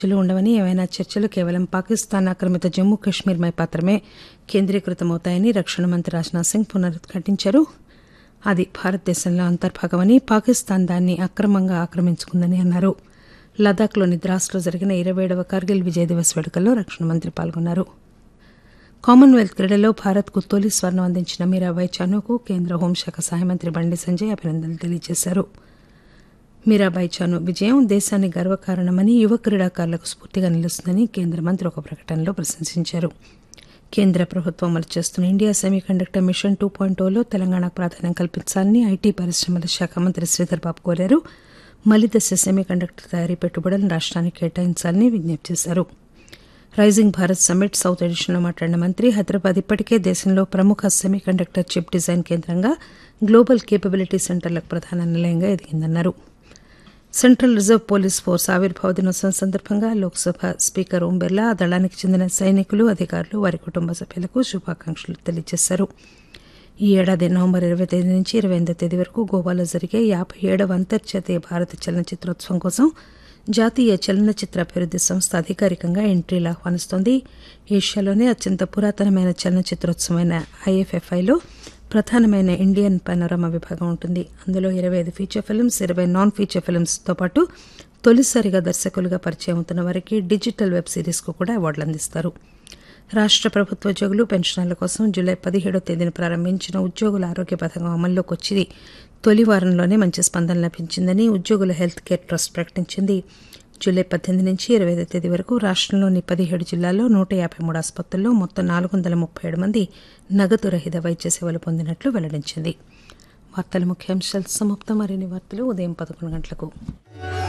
చర్చలు ఉండవని ఏవైనా చర్చలు కేవలం పాకిస్తాన్ ఆక్రమిత జమ్మూ కశ్మీర్పై మాత్రమే కేంద్రీకృతమవుతాయని రక్షణ మంత్రి రాజ్నాథ్ సింగ్ పునరుద్ఘాటించారు అది భారతదేశంలో అంతర్భాగమని పాకిస్తాన్ దాన్ని అక్రమంగా ఆక్రమించుకుందని అన్నారు లదాఖ్లోని ద్రాస్లో జరిగిన ఇరవై ఏడవ కార్గిల్ విజయ్ దివస్ వేడుకల్లో రక్షణ మంత్రి పాల్గొన్నారు కామన్వెల్త్ క్రీడల్లో భారత్కు తొలి స్వర్ణం అందించిన మీరాబాయి చానుకు కేంద్ర హోంశాఖ సహాయ మంత్రి బండి సంజయ్ అభినందనలు తెలియజేశారు మీరాబాయి చాను విజయం దేశానికి గర్వకారణమని యువ క్రీడాకారులకు స్ఫూర్తిగా నిలుస్తుందని కేంద్ర మంత్రి ఒక ప్రకటనలో ప్రశంసించారు కేంద్ర ప్రభుత్వం అమలు చేస్తున్న India semiconductor mission two point ఓలో తెలంగాణకు ప్రాధాన్యం కల్పించాలని ఐటీ పరిశ్రమల శాఖ మంత్రి శ్రీధర్ బాబు కోరారు మలిదశ సెమీ కండక్టర్ తయారీ పెట్టుబడులను రాష్ట్రానికి కేటాయించాలని విజ్ఞప్తి చేశారు రైజింగ్ భారత్ సమ్మిట్ సౌత్ ఎడిషన్లో మాట్లాడిన మంత్రి హైదరాబాద్ ఇప్పటికే దేశంలో ప్రముఖ సెమీ కండక్టర్ చిప్ డిజైన్ కేంద్రంగా గ్లోబల్ కేపబిలిటీ సెంటర్లకు ప్రధాన నిలయంగా ఎదిగిందన్నారు సెంట్రల్ రిజర్వ్ పోలీస్ ఫోర్స్ ఆవిర్భావ దినోత్సవం సందర్భంగా లోక్సభ స్పీకర్ ఓం బిర్లా ఆ దళానికి చెందిన సైనికులు అధికారులు వారి కుటుంబ సభ్యులకు శుభాకాంక్షలు తెలియజేశారు ఈ ఏడాది నవంబర్ ఇరవై తేదీ నుంచి ఇరవై ఎనిమిదో తేదీ వరకు గోవాలో జరిగే యాభై ఏడవ అంతర్జాతీయ భారత చలనచిత్రోత్సవం కోసం జాతీయ చలనచిత్ర అభివృద్ది సంస్థ అధికారికంగా ఎంట్రీలు ఆహ్వానిస్తోంది ఏషియాలోనే అత్యంత పురాతనమైన చలనచిత్రోత్సవమైన ఐఎఫ్ఎఫ్ఐలో ప్రధానమైన ఇండియన్ పనోరమా విభాగం ఉంటుంది అందులో ఇరవై ఐదు ఫీచర్ ఫిల్మ్స్ ఇరవై నాన్ ఫీచర్ ఫిల్మ్స్తో పాటు తొలిసారిగా దర్శకులుగా పరిచయం అవుతున్న వారికి డిజిటల్ వెబ్ సిరీస్కు కూడా అవార్డులు అందిస్తారు రాష్ట్ర ప్రభుత్వ ఉద్యోగులు పెన్షనర్ల కోసం జూలై పదిహేడో తేదీన ప్రారంభించిన ఉద్యోగుల ఆరోగ్య పథకం అమల్లోకి వచ్చి తొలి వారంలోనే మంచి స్పందన లభించిందని ఉద్యోగుల హెల్త్ కేర్ ట్రస్ట్ ప్రకటించింది జూలై పద్దెనిమిది నుంచి ఇరవై ఐదో తేదీ వరకు రాష్ట్రంలోని పదిహేడు జిల్లాల్లో నూట యాభై మూడు ఆసుపత్రుల్లో మొత్తం నాలుగు వందల ముప్పై ఏడు మంది నగదు రహిత వైద్య సేవలు పొందినట్లు వెల్లడించింది వార్తల ముఖ్యాంశాలు సమాప్తం మరిన్ని వార్తలు ఉదయం పదకొండు గంటలకు